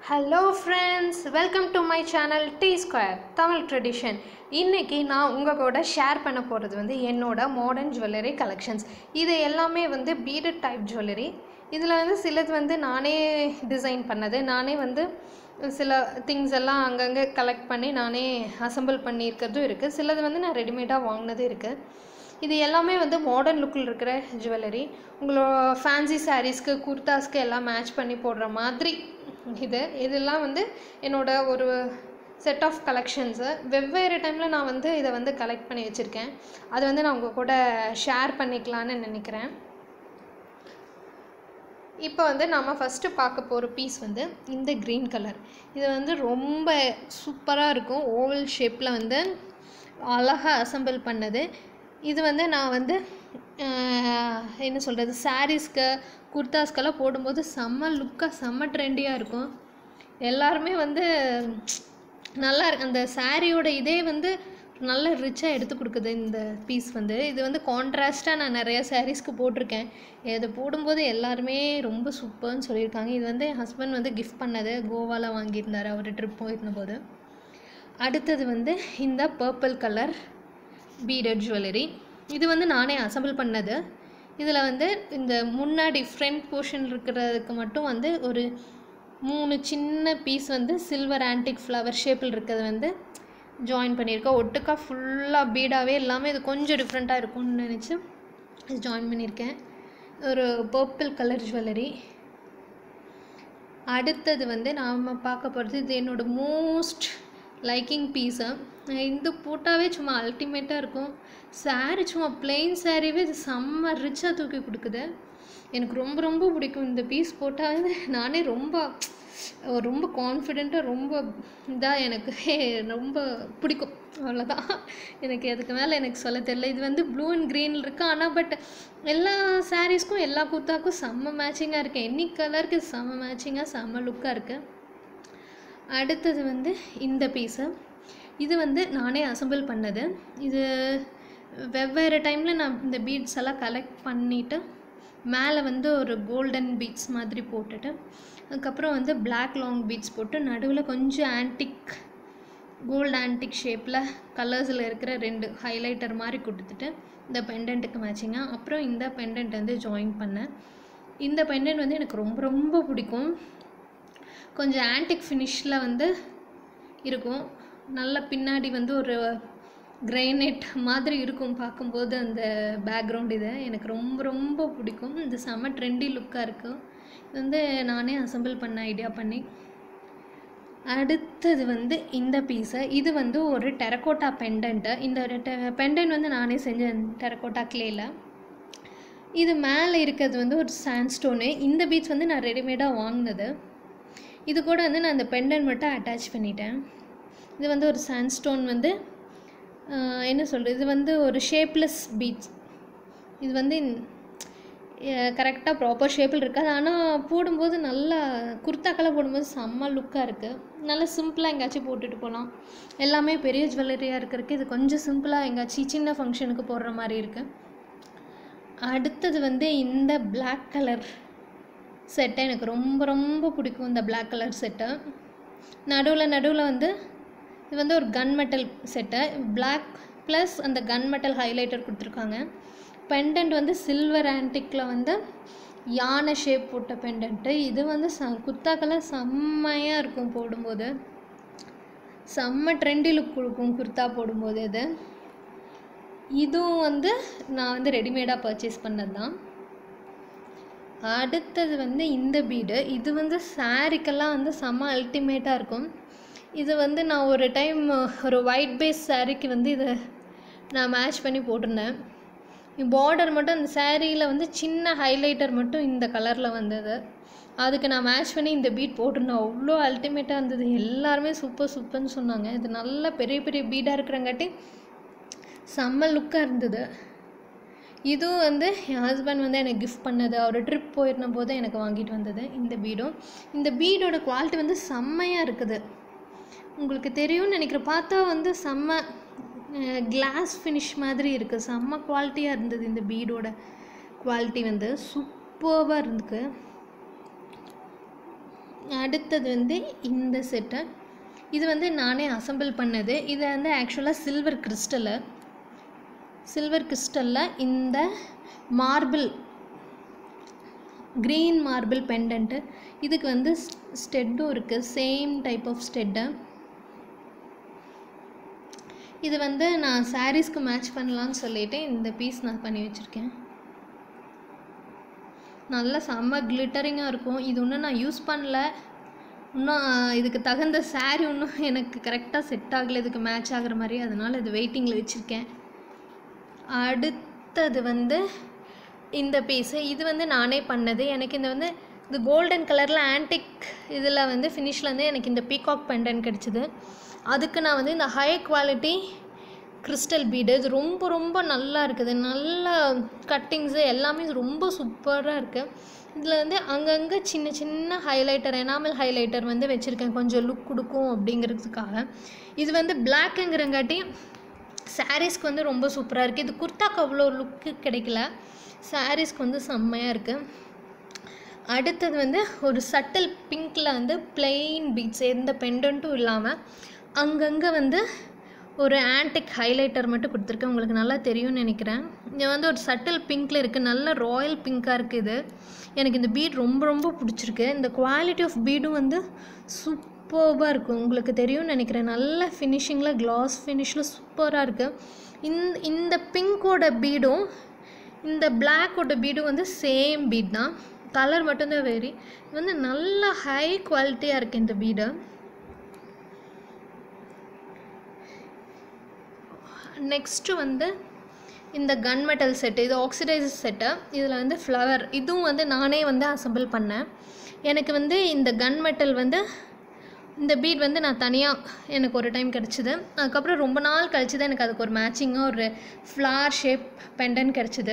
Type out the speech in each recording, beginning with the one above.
hello friends welcome to my channel T square Tamil tradition இன்றைக்கி நான் உங்கள் கூட ஷேர் பண்ண போகிறது வந்து என்னோட மாடர்ன் ஜுவல்லரி கலெக்ஷன்ஸ் இது எல்லாமே வந்து பீடட் டைப் ஜுவல்லரி இதில் வந்து சிலது வந்து நானே டிசைன் பண்ணது நானே வந்து சில திங்ஸ் எல்லாம் அங்கங்கே கலெக்ட் பண்ணி நானே அசெம்பிள் பண்ணியிருக்கிறதும் இருக்குது சிலது வந்து நான் ரெடிமேடாக வாங்கினதும் இருக்குது இது எல்லாமே வந்து மாடர்ன் லுக்கில் இருக்கிற ஜுவல்லரி உங்களோட ஃபேன்சி சாரீஸ்க்கு குர்தாஸ்க்கு எல்லாம் மேட்ச் பண்ணி போடுற மாதிரி இது இதெல்லாம் வந்து என்னோட ஒரு செட் ஆஃப் கலெக்ஷன்ஸு வெவ்வேறு டைமில் நான் வந்து இதை வந்து கலெக்ட் பண்ணி வச்சுருக்கேன் அது வந்து நான் உங்கள் கூட ஷேர் பண்ணிக்கலான்னு நினைக்கிறேன் இப்போ வந்து நம்ம ஃபஸ்ட்டு பார்க்க போகிற பீஸ் வந்து இந்த க்ரீன் கலர் இது வந்து ரொம்ப சூப்பராக இருக்கும் ஓவல் ஷேப்பில் வந்து அழகாக அசெம்பிள் பண்ணது இது வந்து நான் வந்து ஆஹ், என்ன சொல்கிறது சாரீஸ்க்கு குர்தாஸ்க்கெல்லாம் போடும்போது செம்ம லுக்காக செம்ம ட்ரெண்டியாக இருக்கும் எல்லாருமே வந்து நல்லா இருக்கு அந்த சாரியோட இதே வந்து நல்ல ரிச்சாக எடுத்து கொடுக்குது இந்த பீஸ் வந்து இது வந்து கான்ட்ராஸ்ட்டாக நான் நிறைய சாரீஸ்க்கு போட்டிருக்கேன் இது போடும்போது எல்லாருமே ரொம்ப சூப்பர்னு சொல்லியிருக்காங்க இது வந்து என் ஹஸ்பண்ட் வந்து கிஃப்ட் பண்ணது கோவாவில் வாங்கியிருந்தார் அவர் ட்ரிப் போயிருந்த போது அடுத்தது வந்து இந்த பர்பிள் கலர் பீடட் ஜுவல்லரி இது வந்து நானே அசெம்பிள் பண்ணது இதில் வந்து இந்த முன்னாடி ஃப்ரண்ட் போர்ஷன் இருக்கிறதுக்கு மட்டும் வந்து ஒரு மூணு சின்ன பீஸ் வந்து சில்வர் ஆன்டிக் ஃப்ளவர் ஷேப்பில் இருக்கிறது வந்து ஜாயின் பண்ணியிருக்கேன் ஒட்டுக்கா ஃபுல்லாக பீடாகவே இல்லாமல் இது கொஞ்சம் டிஃப்ரெண்ட்டாக இருக்கும்னு நினச்சி ஜாயின் பண்ணியிருக்கேன் ஒரு பர்பிள் கலர் ஜுவல்லரி அடுத்தது வந்து நாம் பார்க்க போகிறது இது என்னோடய மோஸ்ட் லைக்கிங் பீஸு இந்த போட்டாவே சும்மா அல்டிமேட்டாக இருக்கும் saree சும்மா plain சாரீவே இது செம்ம ரிச்சாக தூக்கி கொடுக்குது எனக்கு ரொம்ப ரொம்ப பிடிக்கும் இந்த பீஸ் போட்டாவே நானே ரொம்ப ரொம்ப கான்ஃபிடெண்ட்டாக ரொம்ப இதாக எனக்கு ரொம்ப பிடிக்கும் அவ்வளோதான் எனக்கு அதுக்கு மேலே எனக்கு சொல்ல தெரியல இது வந்து ப்ளூ அண்ட் க்ரீனில் இருக்குது ஆனால் பட் எல்லா சாரீஸ்க்கும் எல்லா குர்த்தாக்கும் செம்ம மேட்சிங்காக இருக்குது எனி கலருக்கு செம்ம மேட்சிங்காக செம்ம லுக்காக இருக்குது அடுத்தது வந்து இந்த பீஸு இது வந்து நானே அசெம்பிள் பண்ணது இது வெவ்வேறு டைமில் நான் இந்த பீட்ஸ் எல்லாம் கலெக்ட் பண்ணிவிட்டு மேலே வந்து ஒரு கோல்டன் பீட்ஸ் மாதிரி போட்டுட்டு அதுக்கப்புறம் வந்து Black லாங் பீட்ஸ் போட்டு நடுவில் கொஞ்சம் ஆன்டிக் கோல்டு ஆன்டிக் ஷேப்பில் கலர்ஸில் இருக்கிற ரெண்டு ஹைலைட்டர் மாதிரி கொடுத்துட்டு இந்த பெண்டன்ட்டுக்கு மேட்சிங்காக அப்புறம் இந்த பெண்டன்ட் வந்து ஜாயின் பண்ணேன் இந்த பெண்டன்ட் வந்து எனக்கு ரொம்ப ரொம்ப பிடிக்கும் கொஞ்சம் ஆன்டிக் ஃபினிஷில் வந்து இருக்கும் நல்ல பின்னாடி வந்து ஒரு கிரைனைட் மாதிரி இருக்கும் பார்க்கும்போது அந்த பேக்ரவுண்ட் இது எனக்கு ரொம்ப ரொம்ப பிடிக்கும் இது செம்ம ட்ரெண்டி லுக்காக இருக்கும் இது வந்து நானே அசெம்பிள் பண்ண ஐடியா பண்ணி அடுத்தது வந்து இந்த பீஸை இது வந்து ஒரு டெரக்கோட்டா பெண்டன்ட்டு இந்த பெண்டன்ட் வந்து நானே செஞ்சேன் டெரக்கோட்டா கிளேயில் இது மேலே இருக்கிறது வந்து ஒரு சாண்ட்ஸ்டோனு இந்த பீச் வந்து நான் ரெடிமேடாக வாங்கினது இது கூட வந்து நான் அந்த பெண்டன் மட்டும் அட்டாச் பண்ணிட்டேன் இது வந்து ஒரு சாண்ட்ஸ்டோன் வந்து ஆஹ், என்ன சொல்கிறது இது வந்து ஒரு ஷேப்லெஸ் பீச் இது வந்து கரெக்டாக ப்ராப்பர் ஷேப்பில் இருக்காது ஆனால் போடும்போது நல்லா குர்த்தாக்கெல்லாம் போடும்போது செம்ம லுக்காக இருக்குது நல்லா சிம்பிளாக எங்கேயாச்சும் போட்டுட்டு போகலாம் எல்லாமே பெரிய ஜுவல்லரியாக இருக்கிறதுக்கு இது கொஞ்சம் சிம்பிளாக எங்கேயாச்சும் சின்ன ஃபங்க்ஷனுக்கு போடுற மாதிரி இருக்குது அடுத்தது வந்து இந்த Black கலர் செட்டை எனக்கு ரொம்ப ரொம்ப பிடிக்கும் இந்த Black கலர் செட்டை நடுவில் நடுவில் வந்து இது வந்து ஒரு கன் மெட்டல் செட்டை Black ப்ளஸ் அந்த கன் மெட்டல் ஹைலைட்டர் கொடுத்துருக்காங்க பெண்டன்ட் வந்து சில்வர் ஆன்டிக்கில் வந்து யானை ஷேப் போட்ட பெண்டன்ட்டு இது வந்து ச குத்தாக்கெல்லாம் செம்மையாக இருக்கும் போடும்போது செம்ம ட்ரெண்டி லுக் கொடுக்கும் குர்த்தா போடும்போது இது இதுவும் வந்து நான் வந்து ரெடிமேடாக பர்ச்சேஸ் பண்ணது தான் அடுத்தது வந்து இந்த பீடு இது வந்து சாரீக்கெல்லாம் வந்து செம்ம அல்டிமேட்டாக இருக்கும் இது வந்து நான் ஒரு டைம் ஒரு ஒயிட் பேஸ் சாரீக்கு வந்து இதை நான் மேட்ச் பண்ணி போட்டிருந்தேன் பார்டர் மட்டும் அந்த சாரியில் வந்து சின்ன ஹைலைட்டர் மட்டும் இந்த கலரில் வந்தது அதுக்கு நான் மேட்ச் பண்ணி இந்த பீட் போட்டிருந்தேன் அவ்வளோ அல்டிமேட்டாக இருந்தது எல்லாருமே சூப்பர் சூப்பர்னு சொன்னாங்க இது நல்ல பெரிய பெரிய பீடாக இருக்கிறங்காட்டி செம்ம லுக்காக இருந்தது இதுவும் வந்து என் ஹஸ்பண்ட் வந்து எனக்கு கிஃப்ட் பண்ணது அவர் ட்ரிப் போயிருந்த போது எனக்கு வாங்கிட்டு வந்தது இந்த பீடும் இந்த பீடோட குவாலிட்டி வந்து செம்மையாக இருக்குது உங்களுக்கு தெரியும்னு நினைக்கிறேன் பார்த்தா வந்து செம்ம கிளாஸ் ஃபினிஷ் மாதிரி இருக்குது செம்ம குவாலிட்டியாக இருந்தது இந்த பீடோட குவாலிட்டி வந்து சூப்பராக இருந்துக்கு அடுத்தது வந்து இந்த செட்டு இது வந்து நானே அசெம்பிள் பண்ணது இது வந்து ஆக்சுவலாக சில்வர் கிறிஸ்டலு சில்வர் கிறிஸ்டலில் இந்த மார்பிள் க்ரீன் மார்பிள் பெண்டன்ட்டு இதுக்கு வந்து ஸ்டெட்டும் இருக்குது சேம் டைப் ஆஃப் ஸ்டெட்டு இது வந்து நான் சாரீஸ்க்கு மேட்ச் பண்ணலான்னு சொல்லிட்டு இந்த பீஸ் நான் பண்ணி வச்சுருக்கேன் நல்ல செம்ம கிளிட்டரிங்காக இருக்கும் இது ஒன்றும் நான் யூஸ் பண்ணல இன்னும் ஆஹ், இதுக்கு தகுந்த saree இன்னும் எனக்கு கரெக்டாக செட் ஆகலை இதுக்கு மேட்ச் ஆகுற மாதிரி அதனால் இது வெயிட்டிங்கில் வச்சுருக்கேன் அடுத்தது வந்து இந்த பீஸு இது வந்து நானே பண்ணது எனக்கு இந்த வந்து இது கோல்டன் கலரில் ஆன்டிக் இதில் வந்து ஃபினிஷில் வந்து எனக்கு இந்த பீகாக் பெண்டன் கிடச்சிது அதுக்கு நான் வந்து இந்த ஹை குவாலிட்டி கிறிஸ்டல் பீடு இது ரொம்ப ரொம்ப நல்லா இருக்குது நல்ல கட்டிங்ஸு எல்லாமே ரொம்ப சூப்பராக இருக்குது இதில் வந்து அங்கங்கே சின்ன சின்ன ஹைலைட்டர் எனாமல் ஹைலைட்டர் வந்து வச்சுருக்கேன் கொஞ்சம் லுக் கொடுக்கும் அப்படிங்கிறதுக்காக இது வந்து பிளாக்குங்கிறங்காட்டி சாரீஸ்க்கு வந்து ரொம்ப சூப்பராக இருக்குது இது குர்தாக்கு அவ்வளோ லுக்கு கிடைக்கல சாரீஸ்க்கு வந்து செம்மையாக இருக்குது அடுத்தது வந்து ஒரு சட்டில் பிங்க்கில் வந்து பிளெயின் பீட்ஸ் எந்த பெண்டன்ட்டும் இல்லாமல் அங்கங்கே வந்து ஒரு ஆன்டிக் ஹைலைட்டர் மட்டும் கொடுத்துருக்கேன் உங்களுக்கு நல்லா தெரியும்னு நினைக்கிறேன் இது வந்து ஒரு சட்டில் பிங்க்கில் இருக்குது நல்ல ராயல் பிங்க்காக இருக்குது இது எனக்கு இந்த பீட் ரொம்ப ரொம்ப பிடிச்சிருக்கு இந்த குவாலிட்டி ஆஃப் பீடும் வந்து சூப்பர்பாக இருக்கும் உங்களுக்கு தெரியும்னு நினைக்கிறேன் நல்ல ஃபினிஷிங்கில் கிளாஸ் ஃபினிஷில் சூப்பராக இருக்குது இந்த இந்த பிங்கோட பீடும் இந்த பிளாக்கோட பீடும் வந்து சேம் பீட் தான் கலர் மட்டும்தான் வேரி இது வந்து நல்ல ஹை குவாலிட்டியாக இருக்குது இந்த பீடு நெக்ஸ்ட்டு வந்து இந்த கன் மெட்டல் செட்டு இது ஆக்சிடைசர் செட்டு இதில் வந்து ஃப்ளவர் இதுவும் வந்து நானே வந்து அசெம்பிள் பண்ணேன் எனக்கு வந்து இந்த கன் மெட்டல் வந்து இந்த பீட் வந்து நான் தனியாக எனக்கு ஒரு டைம் கிடச்சிது அதுக்கப்புறம் ரொம்ப நாள் கழிச்சு தான் எனக்கு அதுக்கு ஒரு மேட்சிங்காக ஒரு ஃப்ளார் ஷேப் பெண்டன் கிடச்சிது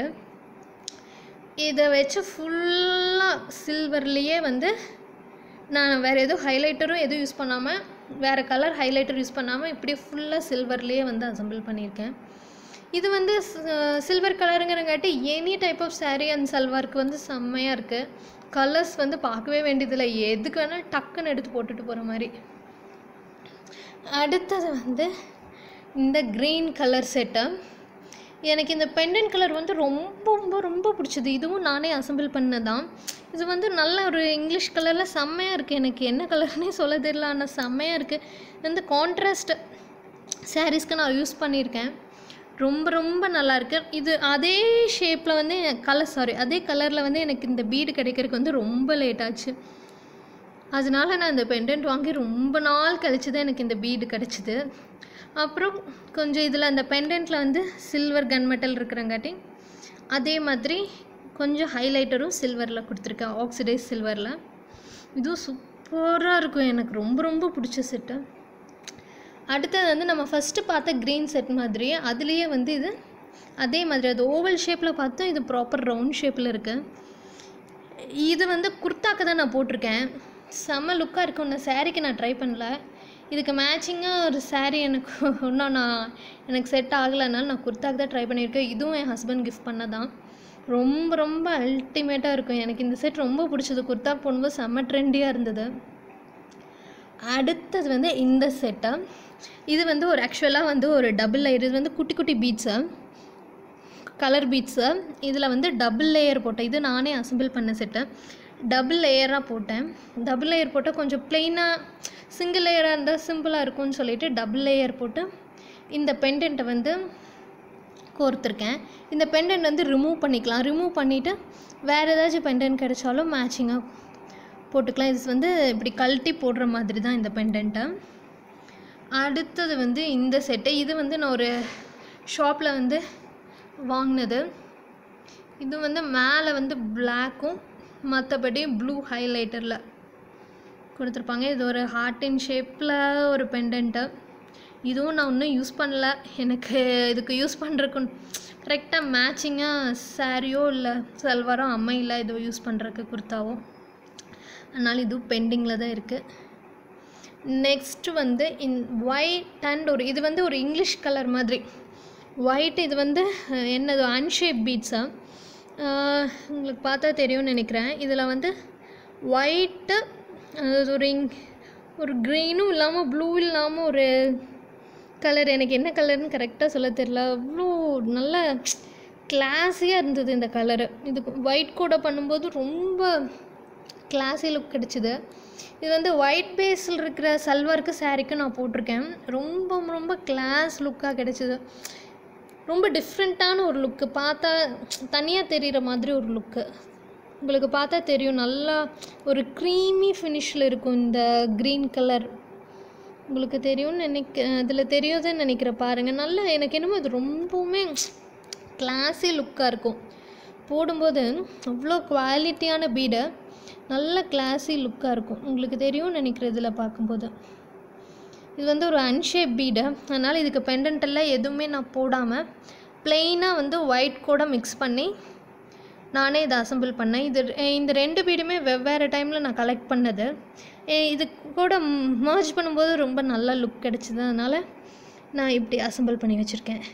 இதை வச்சு ஃபுல்லாக சில்வர்லேயே வந்து நான் வேறு எதுவும் ஹைலைட்டரும் எதுவும் யூஸ் பண்ணாமல் வேறு கலர் ஹைலைட்டர் யூஸ் பண்ணாமல் இப்படியே ஃபுல்லாக சில்வர்லேயே வந்து அசெம்பிள் பண்ணியிருக்கேன் இது வந்து சில்வர் கலருங்கிறங்காட்டி any type of saree and சல்வாருக்கு வந்து செம்மையாக இருக்குது கலர்ஸ் வந்து பார்க்கவே வேண்டியதில்லை எதுக்கு வேணால் டக்குன்னு எடுத்து போட்டுட்டு போகிற மாதிரி அடுத்தது வந்து இந்த க்ரீன் கலர் செட்டு எனக்கு இந்த பெண்டன் கலர் வந்து ரொம்ப ரொம்ப ரொம்ப பிடிச்சது இதுவும் நானே அசெம்பிள் பண்ணதான் இது வந்து நல்ல ஒரு இங்கிலீஷ் கலரில் செம்மையாக இருக்குது எனக்கு என்ன கலர்னே சொல்ல தெரியல ஆனால் செம்மையாக இருக்குது இது வந்து கான்ட்ராஸ்ட் சாரீஸ்க்கு நான் யூஸ் பண்ணியிருக்கேன் ரொம்ப ரொம்ப நல்லா இருக்கு இது அதே ஷேப்பில் வந்து கலர் சாரி அதே கலரில் வந்து எனக்கு இந்த பீடு கிடைக்கிறதுக்கு வந்து ரொம்ப லேட் ஆச்சு அதனால நான் இந்த பெண்டன்ட் வாங்கி ரொம்ப நாள் கழிச்சு தான் எனக்கு இந்த பீடு கிடச்சிது அப்புறம் கொஞ்சம் இதில் அந்த பெண்டன்ட்டில் வந்து சில்வர் கன் மெட்டல் இருக்கிறங்காட்டி அதே மாதிரி கொஞ்சம் ஹைலைட்டரும் சில்வரில் கொடுத்துருக்கேன் ஆக்சிடைஸ் சில்வரில் இதுவும் சூப்பராக இருக்கும் எனக்கு ரொம்ப ரொம்ப பிடிச்ச செட்டு அடுத்தது வந்து நம்ம ஃபஸ்ட்டு பார்த்த க்ரீன் செட் மாதிரியே அதுலேயே வந்து இது அதே மாதிரி அது ஓவல் ஷேப்பில் பார்த்தோம் இது ப்ராப்பர் ரவுண்ட் ஷேப்பில் இருக்குது இது வந்து குர்தாக்கு தான் நான் போட்டிருக்கேன் செம்ம லுக்காக இருக்கும் இந்த சாரீக்கு நான் ட்ரை பண்ணல இதுக்கு மேட்சிங்காக ஒரு saree எனக்கு இன்னும் நான் எனக்கு செட் ஆகலைனால நான் குர்தாக்கு தான் ட்ரை பண்ணியிருக்கேன் இதுவும் என் ஹஸ்பண்ட் கிஃப்ட் பண்ணதான் ரொம்ப ரொம்ப அல்டிமேட்டாக இருக்கும் எனக்கு இந்த செட் ரொம்ப பிடிச்சது குர்தா போடும்போது செம்ம ட்ரெண்டியாக இருந்தது அடுத்தது வந்து இந்த செட்டு இது வந்து ஒரு ஆக்சுவலாக வந்து ஒரு டபுள் லேயர் இது வந்து குட்டி குட்டி பீட்ஸு கலர் பீட்ஸு இதில் வந்து டபுள் லேயர் போட்டேன் இது நானே அசெம்பிள் பண்ண செட்டு டபுள் லேயராக போட்டேன் டபுள் லேயர் போட்டால் கொஞ்சம் ப்ளெயினாக சிங்கிள் லேயராக இருந்தால் சிம்பிளாக இருக்கும்னு சொல்லிட்டு டபுள் லேயர் போட்டு இந்த பெண்டன்ட்டை வந்து கோர்த்துருக்கேன் இந்த பெண்டன்ட் வந்து ரிமூவ் பண்ணிக்கலாம் ரிமூவ் பண்ணிவிட்டு வேறு ஏதாச்சும் பெண்டன்ட் கிடைச்சாலும் மேட்சிங்காக போட்டுக்கலாம் இது வந்து இப்படி கழட்டி போடுற மாதிரி தான் இந்த பெண்டன்ட்டை அடுத்தது வந்து இந்த செட்டு இது வந்து நான் ஒரு ஷாப்பில் வந்து வாங்கினது இது வந்து மேலே வந்து பிளாக்கும் மற்றபடி ப்ளூ ஹைலைட்டரில் கொடுத்துருப்பாங்க இது ஒரு ஹார்ட்டின் ஷேப்பில் ஒரு பெண்டன்ட்டு இதுவும் நான் இன்னும் யூஸ் பண்ணல எனக்கு இதுக்கு யூஸ் பண்ணுறக்கு கரெக்டாக மேட்சிங்காக சாரியோ இல்லை சல்வாரோ அமையல இது யூஸ் பண்ணுறக்கு குர்த்தாவோ அதனால் இதுவும் பெண்டிங்கில் தான் இருக்குது நெக்ஸ்ட் வந்து இன் ஒயிட் அண்ட் ஒரு இது வந்து ஒரு இங்கிலீஷ் கலர் மாதிரி ஒயிட் இது வந்து அஹ், என்னது அன்ஷேப் பீட்ஸா உங்களுக்கு பார்த்தா தெரியும்னு நினைக்கிறேன் இதில் வந்து ஒயிட்டு அது ஒரு இங்- ஒரு க்ரீனும் இல்லாமல் ப்ளூ இல்லாமல் ஒரு கலர் எனக்கு என்ன கலர்னு கரெக்டாக சொல்ல தெரில அவ்வளோ நல்ல கிளாஸியாக இருந்தது இந்த கலரு இது ஒயிட் கூட பண்ணும்போது ரொம்ப கிளாஸி லுக் கிடச்சிது இது வந்து ஒயிட் பேஸில் இருக்கிற சல்வாருக்கு சாரீக்கு நான் போட்டிருக்கேன் ரொம்ப ரொம்ப கிளாஸ் லுக்காக கிடச்சிது ரொம்ப டிஃப்ரெண்ட்டான ஒரு லுக்கு பார்த்தா தனியாக தெரிகிற மாதிரி ஒரு லுக்கு உங்களுக்கு பார்த்தா தெரியும் நல்லா ஒரு க்ரீமி ஃபினிஷில் இருக்கும் இந்த க்ரீன் கலர் உங்களுக்கு தெரியும்னு நினைக்க இதில் தெரியுதுன்னு நினைக்கிற பாருங்கள் நல்லா எனக்கு என்னமோ இது ரொம்பவுமே கிளாஸி லுக்காக இருக்கும் போடும்போது அவ்வளோ குவாலிட்டியான பீடை நல்ல கிளாஸி லுக்காக இருக்கும் உங்களுக்கு தெரியும்னு நினைக்கிற இதில் பார்க்கும்போது இது வந்து ஒரு அன்ஷேப் பீடு அதனால் இதுக்கு பெண்டன்ட் எல்லாம் எதுவுமே நான் போடாமல் ப்ளெயினாக வந்து ஒயிட் கூட மிக்ஸ் பண்ணி நானே இதை அசெம்பிள் பண்ணேன் இது இந்த ரெண்டு பீடுமே வெவ்வேறு டைமில் நான் கலெக்ட் பண்ணது எ- இது கூட மர்ஜ் பண்ணும்போது ரொம்ப நல்ல லுக் கிடச்சிது அதனால் நான் இப்படி அசெம்பிள் பண்ணி வச்சுருக்கேன்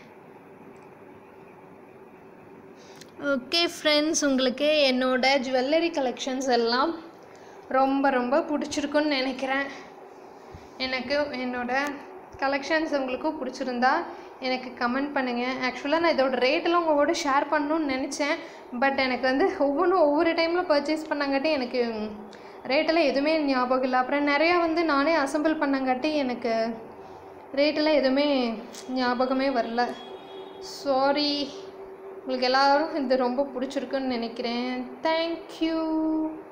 ஓகே ஃப்ரெண்ட்ஸ் உங்களுக்கு என்னோட ஜுவல்லரி கலெக்ஷன்ஸ் எல்லாம் ரொம்ப ரொம்ப பிடிச்சிருக்குன்னு நினைக்கிறேன் எனக்கு என்னோட கலெக்ஷன்ஸ் உங்களுக்கு பிடிச்சிருந்தா எனக்கு கமெண்ட் பண்ணுங்கள் ஆக்சுவலாக நான் இதோட ரேட்டெல்லாம் உங்களோட ஷேர் பண்ணணும்னு நினச்சேன் பட் எனக்கு வந்து ஒவ்வொன்றும் ஒவ்வொரு டைமில் பர்ச்சேஸ் பண்ணங்காட்டி எனக்கு ரேட்டெல்லாம் எதுவுமே ஞாபகம் இல்லை அப்புறம் நிறையா வந்து நானே அசெம்பிள் பண்ணங்காட்டி எனக்கு ரேட்டெல்லாம் எதுவுமே ஞாபகமே வரல சாரி உங்களுக்கு எல்லாரும் இது ரொம்ப பிடிச்சிருக்குன்னு நினைக்கிறேன் தேங்க்யூ